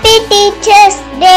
Happy teachers டே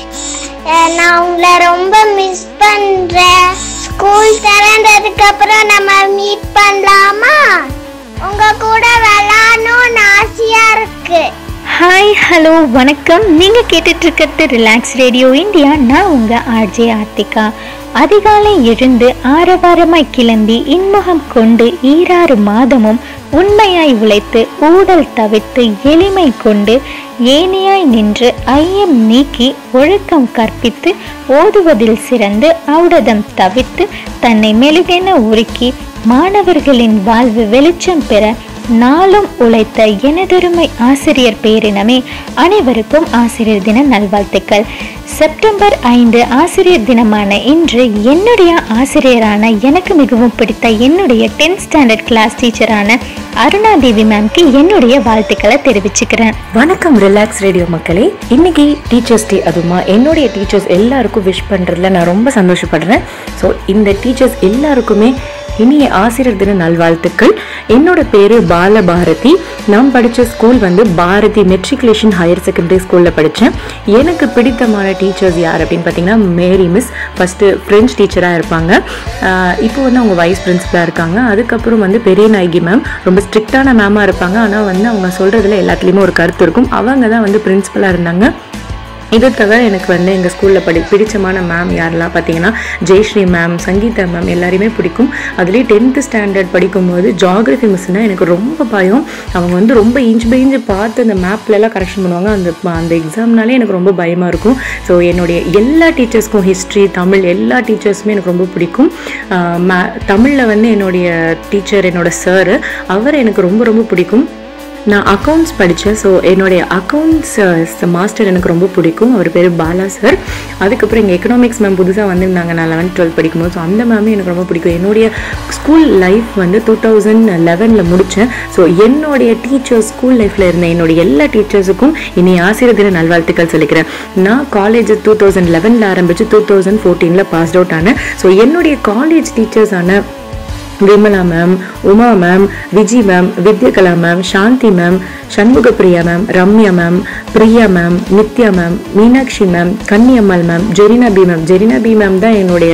நான் உங்களை ரொம்ப மிஸ் பண்றேன் ஸ்கூல் திறந்ததுக்கு அப்புறம் நம்ம மீட் பண்ணலாமா உங்க கூட விளையாடணும்னு ஆசையா இருக்கு ஹாய் ஹலோ வணக்கம் நீங்கள் கேட்டுட்டு இருக்கிறது ரிலாக்ஸ் ரேடியோ இந்தியா நான் உங்கள் ஆர்ஜே ஆர்த்திகா அதிகாலை எழுந்து ஆரவாரமாய் கிளம்பி இன்முகம் கொண்டு ஈராறு மாதமும் உண்மையாய் உழைத்து ஊடல் தவிர்த்து எளிமை கொண்டு ஏனியாய் நின்று ஐயம் நீக்கி ஒழுக்கம் கற்பித்து ஓதுவதில் சிறந்து ஔடதம் தவிர்த்து தன்னை மெழுகென உருக்கி மாணவர்களின் வாழ்வு வெளிச்சம் பெற நாளும் உழைத்த எனதொருமை ஆசிரியர் பேரினமே அனைவருக்கும் ஆசிரியர் தின நல்வாழ்த்துக்கள் செப்டம்பர் ஐந்து ஆசிரியர் தினமான இன்று என்னுடைய ஆசிரியரான எனக்கு மிகவும் பிடித்த என்னுடைய டென்த் ஸ்டாண்டர்ட் கிளாஸ் டீச்சரான அருணா தேவி மேம்க்கு என்னுடைய வாழ்த்துக்களை தெரிவிச்சுக்கிறேன் வணக்கம் ரிலாக்ஸ் ரேடியோ மக்களே இன்னைக்கு டீச்சர்ஸ் டே அதுமா என்னுடைய டீச்சர்ஸ் எல்லாருக்கும் விஷ் பண்ணுறதுல நான் ரொம்ப சந்தோஷப்படுறேன் ஸோ இந்த டீச்சர்ஸ் எல்லாருக்குமே இனிய ஆசிரியர் தின நல்வாழ்த்துக்கள் என்னோட பேர் பாலபாரதி நான் படித்த ஸ்கூல் வந்து பாரதி மெட்ரிகுலேஷன் ஹையர் செகண்டரி ஸ்கூலில் படித்தேன் எனக்கு பிடித்தமான டீச்சர்ஸ் யார் அப்படின்னு பார்த்தீங்கன்னா மேரி மிஸ் ஃபஸ்ட்டு ஃப்ரெஞ்ச் டீச்சராக இருப்பாங்க ஆஹ் இப்போ வந்து அவங்க வைஸ் பிரின்சிபலாக இருக்காங்க அதுக்கப்புறம் வந்து பெரிய நாயகி மேம் ரொம்ப ஸ்ட்ரிக்டான மேமாக இருப்பாங்க ஆனால் வந்து அவங்க சொல்கிறதுல எல்லாத்துலேயுமே ஒரு கருத்து இருக்கும் அவங்க தான் வந்து பிரின்சிபலாக இருந்தாங்க இது தவிர எனக்கு வந்து எங்கள் ஸ்கூலில் படி பிடிச்சமான மேம் யாரெல்லாம் பார்த்தீங்கன்னா ஜெயஸ்ரீ மேம் சங்கீதா மேம் எல்லாரையுமே பிடிக்கும் அதுலேயே டென்த்து ஸ்டாண்டர்ட் படிக்கும்போது ஜாகிரஃபி மிஸ்னால் எனக்கு ரொம்ப பயம் அவங்க வந்து ரொம்ப இன்ச் பை இன்ச் பார்த்து அந்த மேப்லலாம் கரெக்ஷன் பண்ணுவாங்க அந்த அந்த எக்ஸாம்னாலே எனக்கு ரொம்ப பயமாக இருக்கும் ஸோ என்னுடைய எல்லா டீச்சர்ஸ்க்கும் ஹிஸ்ட்ரி தமிழ் எல்லா டீச்சர்ஸுமே எனக்கு ரொம்ப பிடிக்கும் ஆஹ் மே தமிழில் வந்து என்னுடைய டீச்சர் என்னோட சார் அவர் எனக்கு ரொம்ப ரொம்ப பிடிக்கும் நான் அக்கௌண்ட்ஸ் படித்தேன் ஸோ என்னுடைய அக்கௌண்ட்ஸ் மாஸ்டர் எனக்கு ரொம்ப பிடிக்கும் அவர் பேர் பாலா சார் அதுக்கப்புறம் எங்கள் எக்கனாமிக்ஸ் மேம் புதுசாக வந்திருந்தாங்க நான் லெவன்த் டுவெல்த் படிக்கும்போது ஸோ அந்த மேமே எனக்கு ரொம்ப பிடிக்கும் என்னுடைய ஸ்கூல் லைஃப் வந்து டூ தௌசண்ட் லெவனில் முடித்தேன் ஸோ என்னுடைய டீச்சர்ஸ் ஸ்கூல் லைஃப்பில் இருந்த என்னுடைய எல்லா டீச்சர்ஸுக்கும் இனி ஆசிரியர் தின நல்வாழ்த்துக்கள் சொல்லிக்கிறேன் நான் காலேஜ் டூ தௌசண்ட் லெவனில் ஆரம்பித்து டூ தௌசண்ட் ஃபோர்டீனில் பாஸ்ட் அவுட் ஆனேன் ஸோ என்னுடைய காலேஜ் டீச்சர்ஸான Vimala ma'am Uma ma'am Viji ma'am Vidyakala ma'am Shanthi ma'am Shanmugapriya ma'am Ramya ma'am Priya ma'am Nithya ma'am Meenakshi ma'am Kanniyammal ma'am Jerina B ma'am Jerina B ma'am தான் என்னுடைய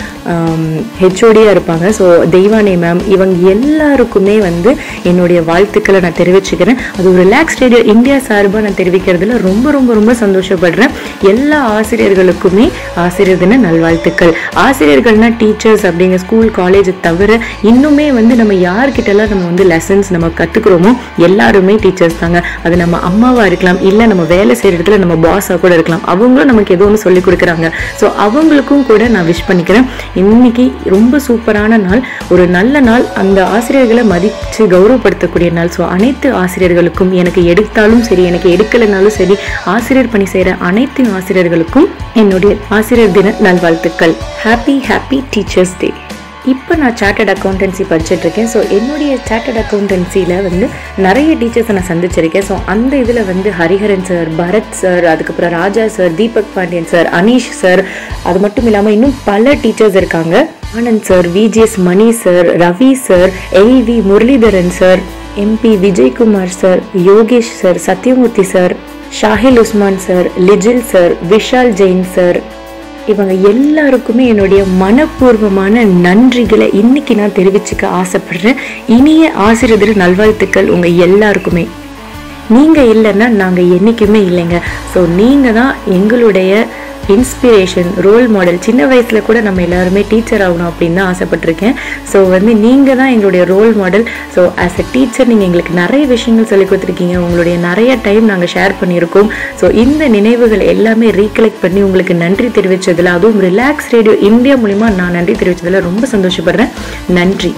ஹெச்ஓடியாக இருப்பாங்க ஸோ தெய்வானி மேம் இவங்க எல்லாருக்குமே வந்து என்னுடைய வாழ்த்துக்களை நான் தெரிவிச்சுக்கிறேன் அது ஒரு ரிலாக்ஸ் ரேடியோ இந்தியா சார்பாக நான் தெரிவிக்கிறதுல ரொம்ப ரொம்ப ரொம்ப சந்தோஷப்படுறேன் எல்லா ஆசிரியர்களுக்குமே ஆசிரியர் தின நல்வாழ்த்துக்கள் ஆசிரியர்கள்னா டீச்சர்ஸ் அப்படிங்கிற ஸ்கூல் காலேஜை தவிர இன்னுமே வந்து நம்ம யார்கிட்டலாம் நம்ம வந்து லெசன்ஸ் நம்ம கற்றுக்குறோமோ எல்லாருமே டீச்சர்ஸ் தாங்க அது நம்ம அம்மாவாக இருக்கலாம் இல்லை நம்ம வேலை செய்கிற இடத்துல நம்ம பாஸாக கூட இருக்கலாம் அவங்களும் நமக்கு ஏதோ ஒன்று சொல்லி கொடுக்குறாங்க ஸோ அவங்களுக்கும் கூட நான் விஷ் பண்ணிக்கிறேன் இன்னைக்கு ரொம்ப சூப்பரான நாள் ஒரு நல்ல நாள் அந்த ஆசிரியர்களை மதித்து கௌரவப்படுத்தக்கூடிய நாள் ஸோ அனைத்து ஆசிரியர்களுக்கும் எனக்கு எடுத்தாலும் சரி எனக்கு எடுக்கலைனாலும் சரி ஆசிரியர் பணி செய்கிற அனைத்து ஆசிரியர்களுக்கும் என்னுடைய ஆசிரியர் தின நல்வாழ்த்துக்கள் ஹாப்பி ஹாப்பி டீச்சர்ஸ் டே இப்போ நான் சார்ட்டர்ட் அக்கௌண்டன்சி படிச்சுட்டு இருக்கேன் ஸோ என்னுடைய சார்ட்டர்ட் அக்கௌண்டன்சியில் வந்து நிறைய டீச்சர்ஸை நான் சந்திச்சிருக்கேன் ஸோ அந்த இதில் வந்து ஹரிஹரன் சார் பரத் சார் அதுக்கப்புறம் Raja sir Deepak Pandian sir Aneesh sir அது மட்டும் இல்லாமல் இன்னும் பல டீச்சர்ஸ் இருக்காங்க Anand sir VGS Mani sir Ravi sir LV Muralidharan sir MP Vijayakumar sir Yogesh sir Sathyamoorthy sir Shahil Usman sir Lijil sir Vishal Jain sir இவங்க எல்லாருக்குமே என்னுடைய மனப்பூர்வமான நன்றிகளை இன்னைக்கு நான் தெரிவிச்சுக்க ஆசைப்படுறேன் இனிய ஆசிரியர் தின நல்வாழ்த்துக்கள் உங்க எல்லாருக்குமே நீங்க இல்லைன்னா நாங்க என்னைக்குமே இல்லைங்க ஸோ நீங்க தான் எங்களுடைய இன்ஸ்பிரேஷன் ரோல் மாடல் சின்ன வயசுல கூட நம்ம எல்லாருமே டீச்சர் ஆகணும் அப்படின்னு தான் ஆசைப்பட்டிருக்கேன் ஸோ வந்து நீங்க தான் எங்களுடைய role model so as a teacher நீங்க எங்களுக்கு நிறைய விஷயங்கள் சொல்லி கொடுத்துருக்கீங்க உங்களுடைய நிறைய டைம் நாங்கள் ஷேர் பண்ணியிருக்கோம் ஸோ இந்த நினைவுகள் எல்லாமே ரீகலெக்ட் பண்ணி உங்களுக்கு நன்றி தெரிவிச்சதுல அதுவும் ரிலாக்ஸ் ரேடியோ இந்தியா மூலிமா நான் நன்றி தெரிவிச்சதுல ரொம்ப சந்தோஷப்படுறேன் நன்றி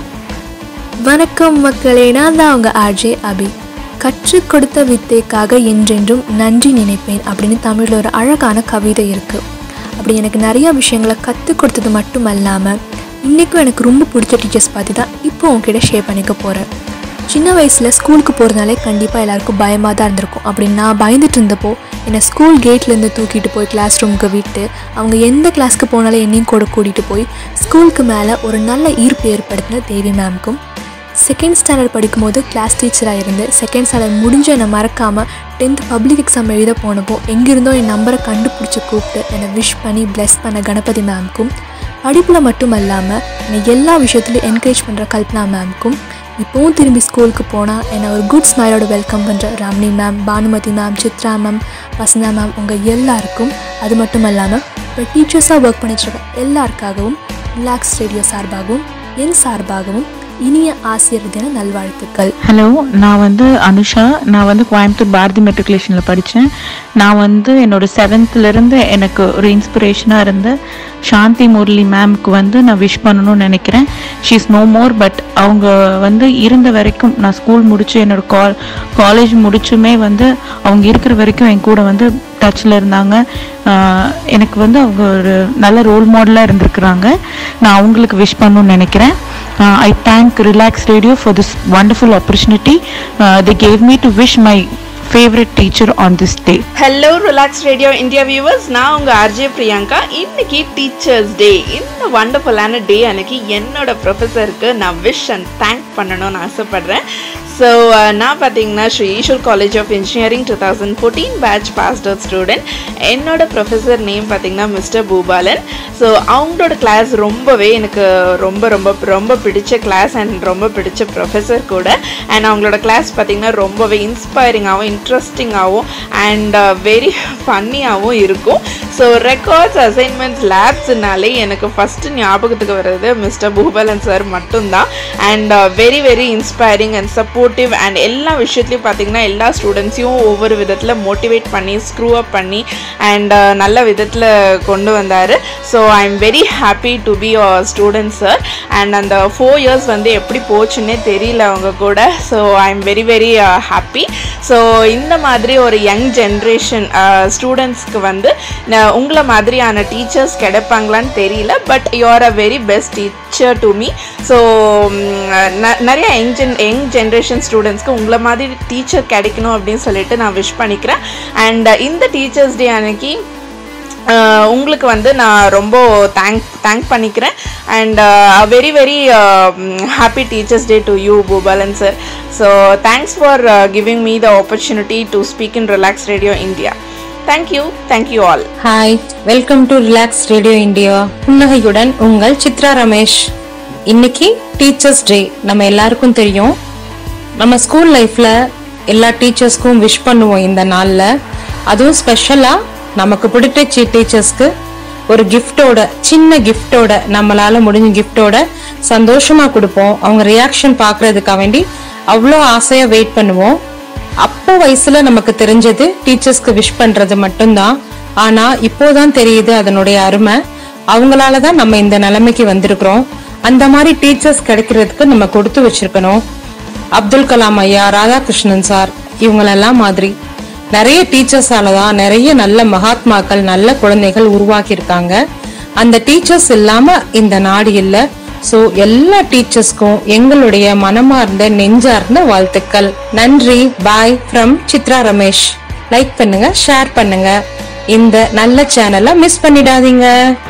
வணக்கம் மக்களே நான் தான் அவங்க ஆர்ஜே அபி கற்றுக் கொடுத்த வித்தைக்காக என்றென்றும் நன்றி நினைப்பேன் அப்படின்னு தமிழில் ஒரு அழகான கவிதை இருக்குது அப்படி எனக்கு நிறைய விஷயங்களை கற்றுக் கொடுத்தது மட்டும் அல்லாமல் இன்றைக்கும் எனக்கு ரொம்ப பிடிச்ச டீச்சர்ஸ் பற்றி தான் இப்போ உங்ககிட்ட ஷேர் பண்ணிக்க போகிறேன் சின்ன வயசில் ஸ்கூலுக்கு போகிறதுனாலே கண்டிப்பாக எல்லாருக்கும் பயமாக தான் இருந்திருக்கும் அப்படி நான் பயந்துட்டு இருந்தப்போ என்னை ஸ்கூல் கேட்லேருந்து தூக்கிட்டு போய் கிளாஸ் ரூமுக்கு விட்டு அவங்க எந்த கிளாஸ்க்கு போனாலும் என்னையும் கூட கூட்டிகிட்டு போய் ஸ்கூலுக்கு மேலே ஒரு நல்ல ஈர்ப்பு ஏற்படுத்தின தேவி மேம்க்கும் செகண்ட் ஸ்டாண்டர்ட் படிக்கும்போது கிளாஸ் டீச்சராக இருந்து செகண்ட் ஸ்டாண்டர்ட் முடிஞ்ச என்னை மறக்காமல் டென்த் பப்ளிக் எக்ஸாம் எழுத போனப்போ எங்கிருந்தோ என் நம்பரை கண்டுபிடிச்சி கூப்பிட்டு என்னை விஷ் பண்ணி ப்ளஸ் பண்ண கணபதி மேம்க்கும் படிப்பில் மட்டும் இல்லாமல் என்னை எல்லா விஷயத்துலையும் என்கரேஜ் பண்ணுற கல்பனா மேம்க்கும் இப்போவும் திரும்பி ஸ்கூலுக்கு போனால் என்னை ஒரு குட் ஸ்மைலோட வெல்கம் பண்ணுற Ramni ma'am Bhanumathi ma'am Chitra ma'am Vasantha ma'am உங்கள் எல்லாருக்கும் அது மட்டும் இல்லாமல் இப்போ டீச்சர்ஸாக ஒர்க் பண்ணிட்டுருக்க எல்லாருக்காகவும் ரிலாக்ஸ் ரேடியோ சார்பாகவும் என் சார்பாகவும் இனிய ஆசிரியர் தின நல்வாழ்த்துக்கள் ஹலோ நான் வந்து அனுஷா நான் வந்து கோயம்புத்தூர் பாரதி மெட்ரிகுலேஷனில் படித்தேன் நான் வந்து என்னோட செவன்த்துலேருந்து எனக்கு ஒரு இன்ஸ்பிரேஷனாக இருந்த சாந்தி முரளி மேம்க்கு வந்து நான் விஷ் பண்ணணும்னு நினைக்கிறேன் she is no more but அவங்க வந்து இருந்த வரைக்கும் நான் ஸ்கூல் முடிச்சு என்னோட கால் காலேஜ் முடிச்சுமே வந்து அவங்க இருக்கிற வரைக்கும் என் கூட வந்து டச்சில் இருந்தாங்க ஆஹ் எனக்கு வந்து அவங்க ஒரு நல்ல ரோல் மாடலாக இருந்திருக்கிறாங்க நான் அவங்களுக்கு விஷ் பண்ணணும்னு நினைக்கிறேன் I thank Relax Radio for this wonderful opportunity uh, they gave me to wish my favorite teacher on this day hello Relax Radio India viewers நான் உங்கள் ஆர்ஜே பிரியங்கா இன்னைக்கு டீச்சர்ஸ் டே இந்த வண்டர்ஃபுல்லான டே அன்னைக்கு என்னோட ப்ரொஃபஸருக்கு நான் விஷ் அண்ட் தேங்க் பண்ணணும்னு ஆசைப்பட்றேன் so நான் பார்த்தீங்கன்னா Sri Eswar college of engineering two thousand fourteen batch passed out student என்னோட ப்ரொஃபஸர் நேம் பார்த்தீங்கன்னா மிஸ்டர் பூபாலன் ஸோ அவங்களோட கிளாஸ் ரொம்பவே எனக்கு ரொம்ப ரொம்ப ரொம்ப பிடிச்ச கிளாஸ் அண்ட் ரொம்ப பிடிச்ச ப்ரொஃபஸர் கூட அண்ட் அவங்களோட கிளாஸ் பார்த்தீங்கன்னா ரொம்பவே இன்ஸ்பைரிங்காகவும் இன்ட்ரெஸ்டிங்காகவும் அண்ட் வெரி ஃபன்னியாகவும் இருக்கும் ஸோ ரெக்கார்ட்ஸ் அசைன்மெண்ட்ஸ் லேப்ஸ்னாலே எனக்கு ஃபஸ்ட்டு ஞாபகத்துக்கு வர்றது மிஸ்டர் பூபாலன் சார் மட்டும்தான் and very very inspiring and supportive and எல்லா விஷயத்துலையும் பார்த்தீங்கன்னா எல்லா ஸ்டூடெண்ட்ஸையும் ஒவ்வொரு விதத்தில் மோட்டிவேட் பண்ணி ஸ்க்ரூ அப் பண்ணி அண்ட் நல்ல விதத்தில் கொண்டு வந்தார் so I am very happy to be student sir and அந்த ஃபோர் இயர்ஸ் வந்து எப்படி போச்சுன்னே தெரியல அவங்க கூட so I am very very happy so இந்த மாதிரி ஒரு யங் ஜென்ரேஷன் ஸ்டூடெண்ட்ஸ்க்கு வந்து ந- உங்களை மாதிரியான டீச்சர்ஸ் கிடைப்பாங்களான்னு தெரியல but you are a very best teacher to me so நிறைய யங் ஜென் யங் ஜென்ரேஷன் ஸ்டூடெண்ட்ஸ்க்கு உங்களை மாதிரி டீச்சர் கிடைக்கணும் அப்படின்னு சொல்லிட்டு நான் விஷ் பண்ணிக்கிறேன் அண்ட் இந்த டீச்சர்ஸ் டே அன்னைக்கு ஆஹ் உங்களுக்கு வந்து நான் ரொம்ப தேங்க் தேங்க் பண்ணிக்கிறேன் and very very happy teachers day to you Boopalan sir so thanks for giving me the opportunity to speak in Relax Radio India thank you thank you all hi welcome to Relax Radio India புன்னகையுடன் உங்கள் சித்ரா ரமேஷ் இன்னைக்கு teachers day நம்ம எல்லாருக்கும் தெரியும் நம்ம school லைஃப்ல எல்லா டீச்சர்ஸ்க்கும் wish பண்ணுவோம் இந்த நாள்ல அதுவும் ஸ்பெஷலா நமக்கு பிடிச்ச டீச்சர்ஸ்க்கு ஒரு கிஃப்டோட சின்ன கிஃப்டோட நம்மளால முடிஞ்ச கிஃப்டோட சந்தோஷமா கொடுப்போம் அவங்க ரியாக்ஷன் பார்க்கறதுக்காக வேண்டி அவ்வளோ ஆசையா வெயிட் பண்ணுவோம் அப்போ வயசுல நமக்கு தெரிஞ்சது டீச்சர்ஸ்க்கு விஷ் பண்றது மட்டும்தான் ஆனா இப்போதான் தெரியுது அதனுடைய அருமை அவங்களால தான் நம்ம இந்த நிலைமைக்கு வந்திருக்கிறோம் அந்த மாதிரி டீச்சர்ஸ் கிடைக்கிறதுக்கு நம்ம கொடுத்து வச்சிருக்கணும் அப்துல் கலாம் ஐயா ராதாகிருஷ்ணன் சார் இவங்களெல்லாம் மாதிரி நிறைய டீச்சர்ஸால தான் நிறைய நல்ல மகாத்மாக்கள் நல்ல குழந்தைகள் உருவாக்கி இருக்காங்க அந்த டீச்சர்ஸ் இல்லாம இந்த நாடு இல்ல சோ எல்லா டீச்சர்ஸ்க்கும் எங்களுடைய மனமார்ந்த நெஞ்சார்ந்த வாழ்த்துக்கள் நன்றி bye from Chitra Ramesh like பண்ணுங்க ஷேர் பண்ணுங்க இந்த நல்ல சேனலை மிஸ் பண்ணிடாதீங்க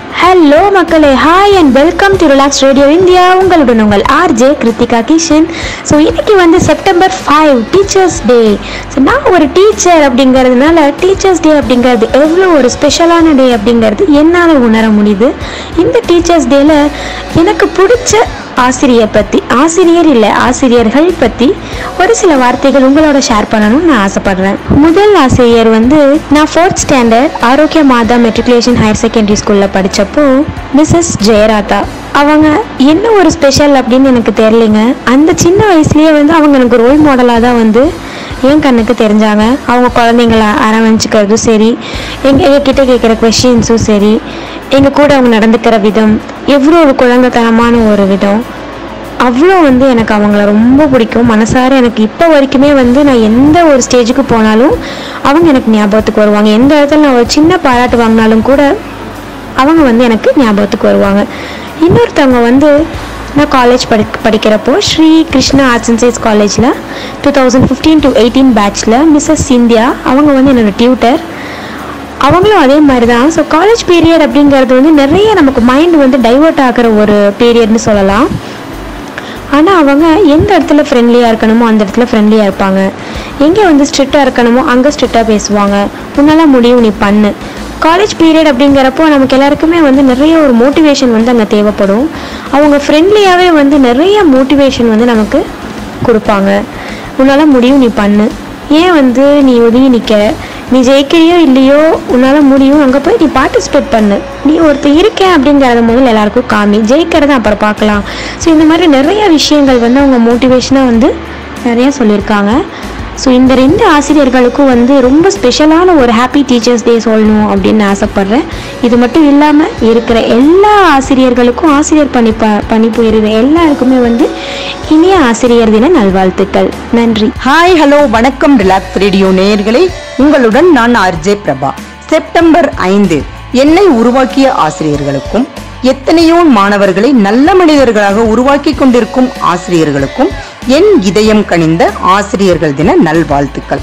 ஹலோ மக்களே hi and welcome to Relax Radio India உங்களுடன் உங்கள் ஆர்ஜே கிருத்திகா கிஷன் ஸோ இன்னைக்கு வந்து September five teachers day so நான் ஒரு டீச்சர் அப்படிங்கிறதுனால டீச்சர்ஸ் டே அப்படிங்கிறது எவ்வளோ ஒரு ஸ்பெஷலான டே அப்படிங்கிறது என்னால் உணர முடியுது இந்த டீச்சர்ஸ் டேல எனக்கு பிடிச்ச ஆசிரியர் பற்றி ஆசிரியர் இல்லை ஆசிரியர்கள் பற்றி ஒரு சில வார்த்தைகள் உங்களோட ஷேர் பண்ணணும்னு நான் ஆசைப்படுறேன் முதல் ஆசிரியர் வந்து நான் ஃபோர்த் ஸ்டாண்டர்ட் ஆரோக்கிய மாதா மெட்ரிகுலேஷன் ஹையர் செகண்டரி ஸ்கூலில் படித்தப்போ மிஸ்ஸஸ் ஜெயராதா அவங்க என்ன ஒரு ஸ்பெஷல் அப்படின்னு எனக்கு தெரியலைங்க அந்த சின்ன வயசுலேயே வந்து அவங்க எனக்கு ரோல் மாடலாக தான் வந்து என் கண்ணுக்கு தெரிஞ்சாங்க அவங்க குழந்தைங்கள அரவணைச்சிக்கிறதும் சரி எங்க எங்கள் கிட்ட கேட்குற கொஷின்ஸும் சரி எங்கள் கூட அவங்க நடந்துக்கிற விதம் எவ்வளோ ஒரு குழந்தைத்தனமான ஒரு விதம் அவ்வளோ வந்து எனக்கு அவங்கள ரொம்ப பிடிக்கும் மனசார எனக்கு இப்போ வரைக்குமே வந்து நான் எந்த ஒரு ஸ்டேஜுக்கு போனாலும் அவங்க எனக்கு ஞாபகத்துக்கு வருவாங்க எந்த இடத்துல நான் ஒரு சின்ன பாராட்டு வாங்கினாலும் கூட அவங்க வந்து எனக்கு ஞாபகத்துக்கு வருவாங்க இன்னொருத்தவங்க வந்து நான் காலேஜ் படி படிக்கிறப்போ Sri Krishna arts and science காலேஜில் two thousand fifteen to eighteen பேட்ச்சில் மிஸ்ஸஸ் சிந்தியா அவங்க வந்து என்னோட டியூட்டர் அவங்களும் அதே மாதிரி தான் ஸோ காலேஜ் பீரியட் அப்படிங்கிறது வந்து நிறைய நமக்கு மைண்ட் வந்து டைவர்ட் ஆகிற ஒரு பீரியட்னு சொல்லலாம் ஆனால் அவங்க எந்த இடத்துல ஃப்ரெண்ட்லியாக இருக்கணுமோ அந்த இடத்துல ஃப்ரெண்ட்லியாக இருப்பாங்க எங்கே வந்து ஸ்ட்ரிக்டாக இருக்கணுமோ அங்கே ஸ்ட்ரிக்டாக பேசுவாங்க உன்னால் முடியும் நீ பண்ணு காலேஜ் பீரியட் அப்படிங்கிறப்போ நமக்கு எல்லாருக்குமே வந்து நிறைய ஒரு மோட்டிவேஷன் வந்து அங்கே தேவைப்படும் அவங்க ஃப்ரெண்ட்லியாகவே வந்து நிறைய மோட்டிவேஷன் வந்து நமக்கு கொடுப்பாங்க உன்னால் முடியும் நீ பண்ணு ஏன் வந்து நீ ஒதுங்கி நிற்க நீ ஜெயிக்கிறியோ இல்லையோ உன்னால் முடியும் அங்கே போய் நீ பார்ட்டிசிபேட் பண்ணு நீ ஒருத்தர் இருக்கேன் அப்படிங்கிறத முதல்ல எல்லாருக்கும் காமி ஜெயிக்கிறத அப்புறம் பார்க்கலாம் ஸோ இந்த மாதிரி நிறைய விஷயங்கள் வந்து அவங்க மோட்டிவேஷனாக வந்து நிறையா சொல்லியிருக்காங்க ஸோ இந்த ரெண்டு ஆசிரியர்களுக்கும் வந்து ரொம்ப ஸ்பெஷலான ஒரு ஹாப்பி டீச்சர்ஸ் டே சொல்லணும் அப்படின்னு நான் ஆசைப்பட்றேன் இது மட்டும் இல்லாமல் இருக்கிற எல்லா ஆசிரியர்களுக்கும் ஆசிரியர் பணி ப பணிபுரிகிற எல்லாருக்குமே வந்து இனிய ஆசிரியர் தின நல்வாழ்த்துக்கள் நன்றி ஹாய் ஹலோ வணக்கம் ரிலாக்ஸ் ரேடியோ நேயர்களே உங்களுடன் நான் ஆர்ஜே பிரபா செப்டம்பர் ஐந்து என்னை உருவாக்கிய ஆசிரியர்களுக்கும் எத்தனையோ மாணவர்களை நல்ல மனிதர்களாக உருவாக்கி கொண்டிருக்கும் ஆசிரியர்களுக்கும் என் இதயம் கனிந்த ஆசிரியர்கள் தின நல்வாழ்த்துக்கள்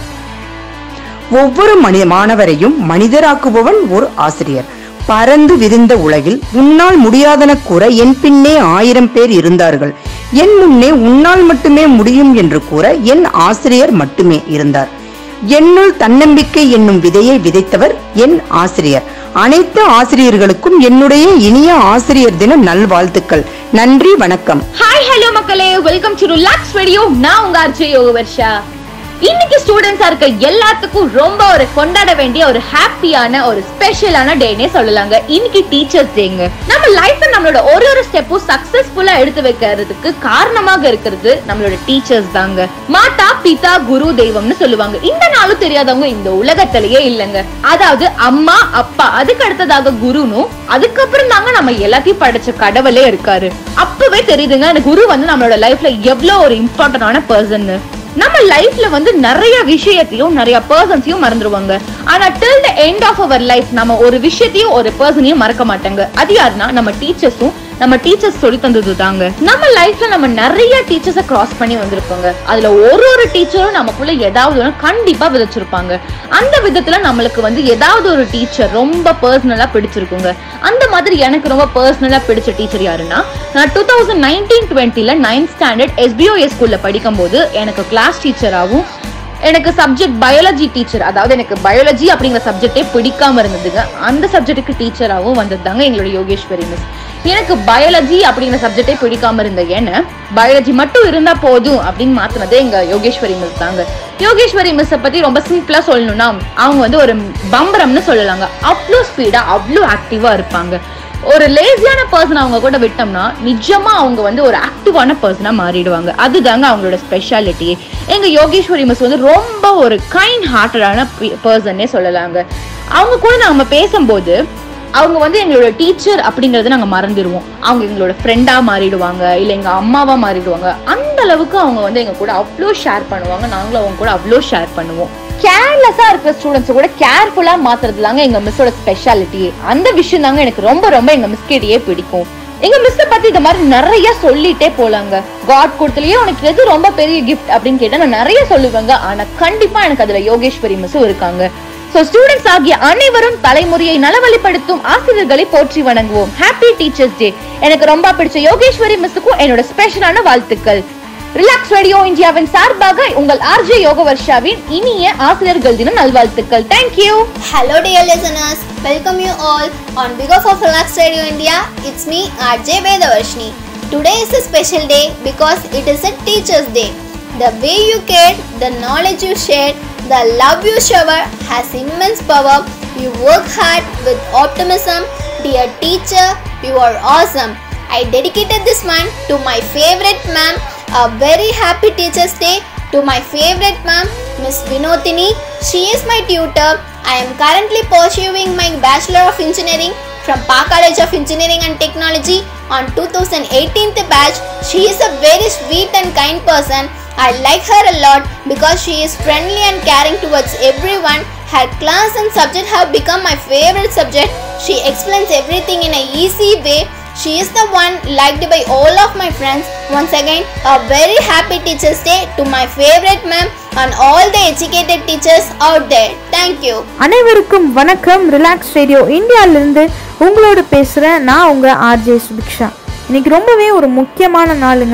ஒவ்வொரு மனி மாணவரையும் மனிதராக்குபவன் ஒரு ஆசிரியர் பறந்து விரிந்த உலகில் உன்னால் முடியாதன கூற என் பின்னே ஆயிரம் பேர் இருந்தார்கள் என் முன்னே உன்னால் மட்டுமே முடியும் என்று கூற என் ஆசிரியர் மட்டுமே இருந்தார் என்னுள் தன்னம்பிக்கை என்னும் விதையை விதைத்தவர் என் ஆசிரியர் அனைத்து ஆசிரியர்களுக்கும் என்னுடைய இனிய ஆசிரியர் தின நல்வாழ்த்துக்கள் நன்றி வணக்கம் ஹாய் ஹலோ மக்களே வெல்கம் டு ரிலாக்ஸ் ரேடியோ நான் உங்க அர்ஜய் யோக வர்ஷா இன்னைக்கு ஸ்டூடெண்ட்ஸா இருக்க எல்லாத்துக்கும் ரொம்ப ஒரு கொண்டாட வேண்டிய ஒரு ஹாப்பியான ஒரு ஸ்பெஷலான டேனே சொல்லலாங்க இன்னைக்கு டீச்சர்ஸ் டேங்க நம்ம லைஃப்ல நம்மளோட ஒரு ஒரு ஸ்டெப்பும் சக்சஸ்ஃபுல்லா எடுத்து வைக்கிறதுக்கு காரணமாக இருக்கிறது நம்மளோட டீச்சர்ஸ் தாங்க மாதா பிதா குரு தெய்வம்னு சொல்லுவாங்க இந்த நாளும் தெரியாதவங்க இந்த உலகத்திலேயே இல்லைங்க அதாவது அம்மா அப்பா அதுக்கு அடுத்ததாக குருனும் அதுக்கப்புறம் தாங்க நம்ம எல்லாத்தையும் படைச்ச கடவுளே இருக்காரு அப்பவே தெரியுதுங்க அந்த குரு வந்து நம்மளோட லைஃப்ல எவ்வளவு ஒரு இம்பார்ட்டன்டான பர்சன் நம்ம லைஃப்ல வந்து நிறைய விஷயத்தையும் நிறைய பர்சன்ஸையும் மறந்துடுவாங்க ஆனா till the end of our life நம்ம ஒரு விஷயத்தையும் ஒரு பர்சனையும் மறக்க மாட்டாங்க அது யாருன்னா நம்ம டீச்சர்ஸும் நம்ம டீச்சர்ஸ் சொல்லி தந்தது தாங்க நம்ம லைஃப்ல நம்ம நிறைய டீச்சர்ஸை கிராஸ் பண்ணி வந்திருப்போங்க அதுல ஒரு ஒரு டீச்சரும் நமக்குள்ள ஏதாவது ஒன்று கண்டிப்பா விதைச்சிருப்பாங்க அந்த விதத்துல நம்மளுக்கு வந்து ஏதாவது ஒரு டீச்சர் ரொம்ப பர்சனலா பிடிச்சிருக்குங்க அந்த மாதிரி எனக்கு ரொம்ப பர்சனலா பிடிச்ச டீச்சர் யாருன்னா நான் டூ தௌசண்ட் நைன்டீன் டுவெண்ட்டில நைன்த் ஸ்டாண்டர்ட் எஸ்பிஓஎஸ் ஸ்கூல்ல படிக்கும்போது எனக்கு கிளாஸ் டீச்சராகவும் எனக்கு சப்ஜெக்ட் பயாலஜி டீச்சர் அதாவது எனக்கு பயாலஜி அப்படிங்கிற சப்ஜெக்டே பிடிக்காம இருந்ததுங்க அந்த சப்ஜெக்ட்டுக்கு டீச்சராகவும் வந்ததுதாங்க எங்களோட யோகேஸ்வரி மிஸ் எனக்கு பயாலஜி அப்படிங்கிற சப்ஜெக்டே பிடிக்காம இருந்த ஏன்னா பயாலஜி மட்டும் இருந்தா போதும் அப்படின்னு மாத்தினதே எங்க யோகேஸ்வரி மிஸ் தாங்க யோகேஸ்வரி மிஸ்ஸை பத்தி ரொம்ப சிம்பிளா சொல்லணும்னா அவங்க வந்து ஒரு பம்பரம்னு சொல்லலாங்க அவ்வளோ ஸ்பீடா அவ்வளோ ஆக்டிவா இருப்பாங்க ஒரு லேசியான பர்சன் அவங்க கூட விட்டோம்னா நிஜமா அவங்க வந்து ஒரு ஆக்டிவான பர்சனா மாறிடுவாங்க அதுதாங்க அவங்களோட ஸ்பெஷாலிட்டி எங்க யோகேஸ்வரி மிஸ் வந்து ரொம்ப ஒரு கைண்ட் ஹார்ட்டடான பர்சன்னே சொல்லலாங்க அவங்க கூட நம்ம பேசும்போது அவங்க வந்து எங்களோட டீச்சர் அப்படிங்கறத நாங்க மறந்துடுவோம் அவங்க எங்களோட ஃப்ரெண்டா மாறிடுவாங்க இல்ல எங்க அம்மாவா மாறிடுவாங்க அந்த அளவுக்கு அவங்க வந்து எங்க கூட அவ்வளோ ஷேர் பண்ணுவாங்க நாங்களும் அவங்க கூட அவ்வளோ ஷேர் பண்ணுவோம் கேர்லெஸ்ஸா இருக்கிற ஸ்டூடெண்ட்ஸ் கூட கேர்ஃபுல்லா மாத்துறது தாங்க எங்க மிஸ்ஸோட ஸ்பெஷாலிட்டி அந்த விஷயம் தாங்க எனக்கு ரொம்ப ரொம்ப எங்க மிஸ் கிட்டயே பிடிக்கும் எங்க மிஸ் பத்தி இந்த மாதிரி நிறைய சொல்லிட்டே போலாங்க காட் கொடுத்துலயே உனக்கு எது ரொம்ப பெரிய கிஃப்ட் அப்படின்னு கேட்டா நான் நிறைய சொல்லுவேங்க ஆனா கண்டிப்பா எனக்கு அதுல யோகேஸ்வரி மிஸ்ஸும் இருக்காங்க சோ ஸ்டூடெண்ட்ஸ் ஆகிய அனைவரும் தலைமுறையை நலவழிப்படுத்தும் ஆசிரியர்களை போற்றி வணங்குவோம் ஹாப்பி டீச்சர்ஸ் டே எனக்கு ரொம்ப பிடிச்ச யோகேஸ்வரி மிஸ்ஸுக்கும் என்னோட ஸ்பெஷலான வாழ்த்துக்கள் ரிலாக்ஸ் ரேடியோ இந்தியாவின் சார்பாக உங்கள் ஆர்ஜே யோக வர்ஷாவின் இனிய ஆசிரியர்கள் தின நல்வாழ்த்துக்கள் thank you Hello dear listeners, welcome you all. On behalf of Relax Radio India, it's me RJ Vedavarshini. Today is a special day because it is a Teacher's Day. The way you cared, the knowledge you shared, the love you shower has immense power. You work hard with optimism. Dear teacher, you are awesome. I dedicated this one to my favorite ma'am. A very happy Teacher's Day to my favorite ma'am, Miss Vinotini. She is my tutor. I am currently pursuing my Bachelor of Engineering from Park College of Engineering and Technology on 2018th batch. She is a very sweet and kind person. I like her a lot because she is friendly and caring towards everyone. Her class and subject have become my favorite subject. She explains everything in a easy way. She is the one liked by all of my friends. Once again, a very happy Teachers Day to my favorite ma'am and all the educated teachers out there. Thank you. அனைவருக்கும் வணக்கம் Relax radio இந்தியாவிலிருந்து உங்களோட பேசுகிறேன் நான் உங்கள் RJ Subiksha இன்னைக்கு ரொம்பவே ஒரு முக்கியமான நாளுங்க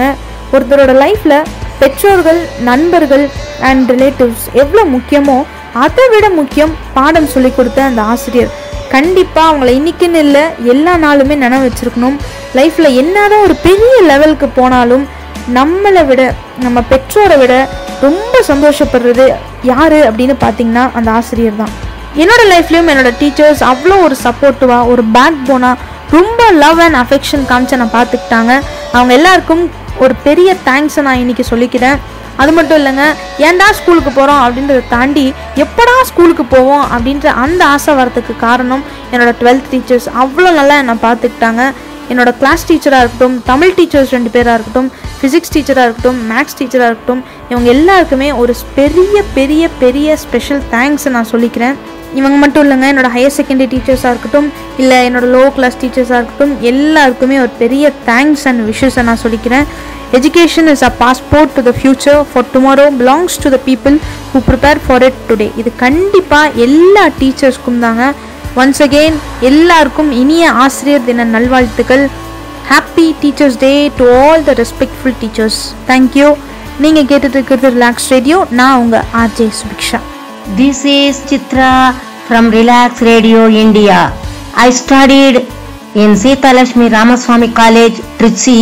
ஒருத்தரோட லைஃப்பில் பெற்றோர்கள் நண்பர்கள் அண்ட் ரிலேட்டிவ்ஸ் எவ்வளோ முக்கியமோ அதை விட முக்கியம் பாடம் சொல்லி கொடுத்த அந்த ஆசிரியர் கண்டிப்பாக அவங்கள இன்னைக்குன்னு இல்லை எல்லா நாளுமே நினைவு வச்சிருக்கணும் லைஃப்பில் என்னதான் ஒரு பெரிய லெவலுக்கு போனாலும் நம்மளை விட நம்ம பெற்றோரை விட ரொம்ப சந்தோஷப்படுறது யார் அப்படின்னு பார்த்தீங்கன்னா அந்த ஆசிரியர் தான் என்னோட லைஃப்லேயும் என்னோட டீச்சர்ஸ் அவ்வளோ ஒரு சப்போர்ட்டிவாக ஒரு பேக் போனாக ரொம்ப லவ் அண்ட் அஃபெக்ஷன் காமிச்சு நான் பார்த்துக்கிட்டாங்க அவங்க எல்லாருக்கும் ஒரு பெரிய தேங்க்ஸை நான் இன்னைக்கு சொல்லிக்கிறேன் அது மட்டும் இல்லைங்க ஏன்டா ஸ்கூலுக்கு போகிறோம் அப்படின்றத தாண்டி எப்படா ஸ்கூலுக்கு போவோம் அப்படின்ற அந்த ஆசை வரதுக்கு காரணம் என்னோட டுவெல்த் டீச்சர்ஸ் அவ்வளோ நல்லா என்னை பார்த்துக்கிட்டாங்க என்னோட கிளாஸ் டீச்சராக இருக்கட்டும் தமிழ் டீச்சர்ஸ் ரெண்டு பேராக இருக்கட்டும் ஃபிசிக்ஸ் டீச்சராக இருக்கட்டும் மேக்ஸ் டீச்சராக இருக்கட்டும் இவங்க எல்லாருக்குமே ஒரு பெரிய பெரிய பெரிய ஸ்பெஷல் தேங்க்ஸை நான் சொல்லிக்கிறேன் இவங்க மட்டும் இல்லைங்க என்னோட ஹையர் செகண்டரி டீச்சர்ஸாக இருக்கட்டும் இல்லை என்னோட லோ கிளாஸ் டீச்சர்ஸாக இருக்கட்டும் எல்லாருக்குமே ஒரு பெரிய தேங்க்ஸ் அண்ட் விஷஸை நான் சொல்லிக்கிறேன் education is a passport to the future for tomorrow belongs to the people who prepare for it today இது கண்டிப்பாக எல்லா டீச்சர்ஸ்க்கும் தாங்க ஒன்ஸ் அகெயின் எல்லாருக்கும் இனிய ஆசிரியர் தின நல்வாழ்த்துக்கள் happy teachers day to all the respectful teachers thank you நீங்கள் கேட்டுட்டு இருக்கிறது ரிலாக்ஸ் ரேடியோ நான் உங்கள் RJ Subiksha This is Chitra from Relax Radio India. I studied in Sita Lakshmi Ramaswamy College, Trichy,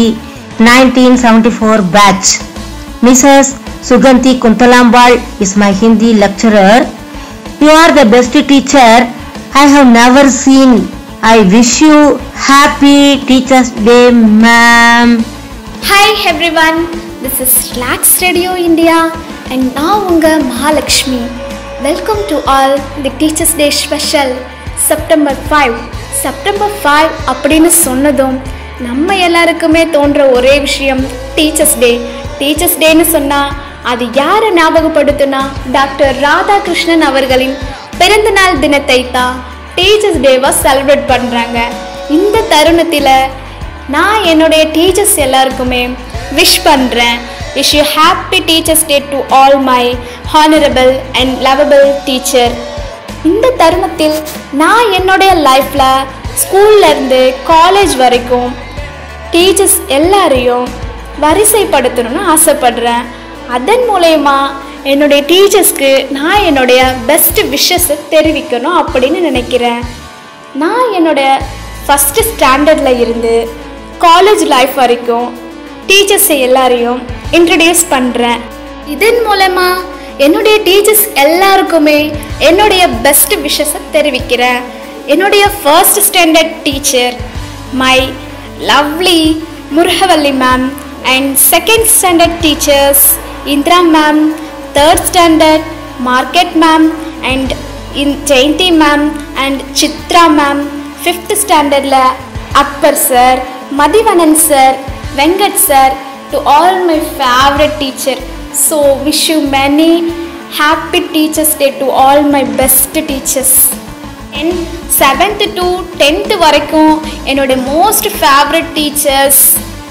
1974 batch. Mrs. Suganti Kuntalambal is my Hindi lecturer. You are the best teacher I have never seen. I wish you happy Teachers Day, ma'am. Hi everyone, this is Relax Radio India and now unga Mahalakshmi. Welcome to all the Teachers Day special September 5. September five அப்படின்னு சொன்னதும் நம்ம எல்லாருக்குமே தோன்ற ஒரே விஷயம் teachers day teachers டேன்னு சொன்னால் அது யாரை ஞாபகப்படுத்துனா டாக்டர் ராதாகிருஷ்ணன் அவர்களின் பிறந்தநாள் தினத்தை தான் டீச்சர்ஸ் டேவாக செலிப்ரேட் பண்ணுறாங்க இந்த தருணத்தில் நான் என்னுடைய டீச்சர்ஸ் எல்லாருக்குமே விஷ் பண்ணுறேன் wish you happy teachers day to all my honourable and lovable teacher இந்த தருணத்தில் நான் என்னுடைய லைஃப்பில் ஸ்கூல்லேருந்து காலேஜ் வரைக்கும் டீச்சர்ஸ் எல்லாரையும் வரிசைப்படுத்தணும்னு ஆசைப்படுறேன் அதன் மூலயமா என்னுடைய டீச்சர்ஸ்க்கு நான் என்னுடைய பெஸ்ட் விஷஸை தெரிவிக்கணும் அப்படின்னு நினைக்கிறேன் நான் என்னுடைய ஃபஸ்ட்டு ஸ்டாண்டர்டில் இருந்து காலேஜ் லைஃப் வரைக்கும் டீச்சர்ஸை எல்லாரையும் இன்ட்ரடியூஸ் பண்ணுறேன் இதன் மூலமா என்னுடைய டீச்சர்ஸ் எல்லாருக்குமே என்னுடைய பெஸ்ட் விஷஸை தெரிவிக்கிறேன் என்னுடைய first standard teacher my lovely Murugavalli ma'am and second standard teachers Indira ma'am third standard market ma'am and in Jayanthi ma'am and Chitra ma'am fifth ஸ்டாண்டர்டில் upper sir Mathivanan sir Venkat sir to all my favourite teacher so wish you many happy teachers day to all my best teachers என் seventh to tenth வரைக்கும் என்னோட most favourite teachers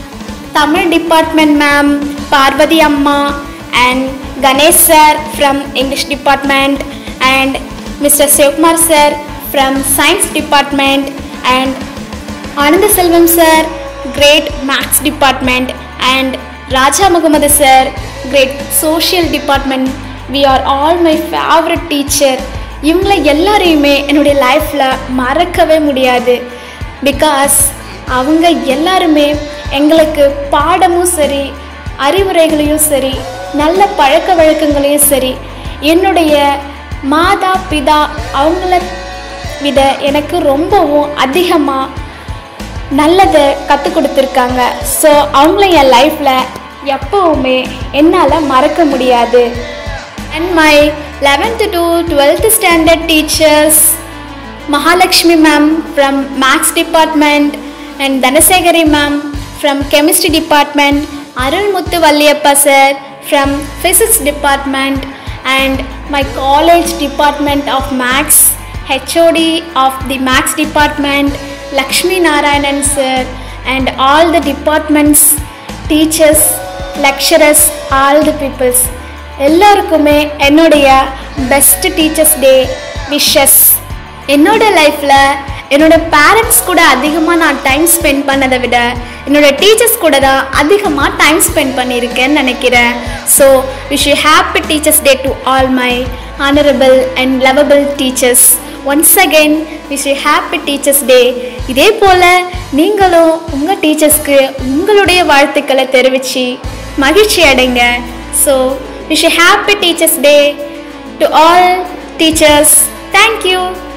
Tamil department ma'am Parvathi அம்மா and Ganesh sir from English department and mister Sivakumar sir from science department and Anantha Selvam sir great maths department and Raja Mohammed sir great social department we are all my favourite teacher இவங்கள எல்லாரையுமே என்னுடைய லைஃப்பில் மறக்கவே முடியாது because அவங்க எல்லாருமே எங்களுக்கு பாடமும் சரி அறிவுரைகளையும் சரி நல்ல பழக்க வழக்கங்களையும் சரி என்னுடைய மாதா பிதா அவங்கள விட எனக்கு ரொம்பவும் அதிகமாக நல்லதை கற்றுக் கொடுத்துருக்காங்க ஸோ அவங்கள என் லைஃப்பில் எப்போவுமே என்னால் மறக்க முடியாது and my eleventh to twelfth standard teachers Mahalakshmi ma'am from maths department and Dhanasekari ma'am from chemistry department Arulmuthu Valliappa sir from physics department and my college department of maths HOD of the Max department, Lakshmi Narayanan sir, and all the departments, teachers, lecturers, all the peoples. எல்லாருக்குமே என்னுடைய best teachers day wishes என்னோட லைஃப்பில் என்னோட parents கூட அதிகமாக நான் time spend பண்ணதை விட என்னோட டீச்சர்ஸ் கூட தான் அதிகமாக டைம் ஸ்பெண்ட் பண்ணியிருக்கேன்னு நினைக்கிறேன் so wish you happy teachers day to all my honourable and lovable teachers once again wish you happy teachers day இதே போல் நீங்களும் உங்கள் டீச்சர்ஸ்க்கு உங்களுடைய வாழ்த்துக்களை தெரிவித்து மகிழ்ச்சி அடைங்க so wish you happy teachers day to all teachers thank you